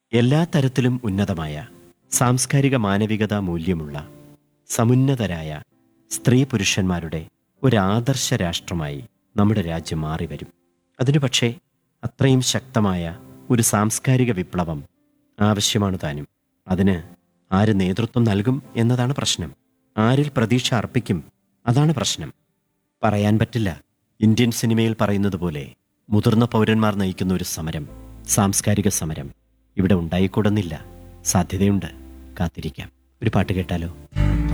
എല്ലാ തരത്തിലും ഉന്നതമായ സാംസ്കാരിക മാനവികതാ മൂല്യമുള്ള സമുന്നതരായ സ്ത്രീ പുരുഷന്മാരുടെ ഒരു ആദർശ രാഷ്ട്രമായി നമ്മുടെ രാജ്യം മാറിവരും അതിനു പക്ഷേ അത്രയും ശക്തമായ ഒരു സാംസ്കാരിക വിപ്ലവം ആവശ്യമാണ് താനും അതിന് ആര് നേതൃത്വം നൽകും എന്നതാണ് പ്രശ്നം ആരിൽ പ്രതീക്ഷ അർപ്പിക്കും അതാണ് പ്രശ്നം പറയാൻ പറ്റില്ല ഇന്ത്യൻ സിനിമയിൽ പറയുന്നത് പോലെ മുതിർന്ന പൗരന്മാർ നയിക്കുന്ന ഒരു സമരം സാംസ്കാരിക സമരം ഇവിടെ ഉണ്ടായിക്കൂടുന്നില്ല സാധ്യതയുണ്ട് കാത്തിരിക്കാം ഒരു പാട്ട് കേട്ടാലോ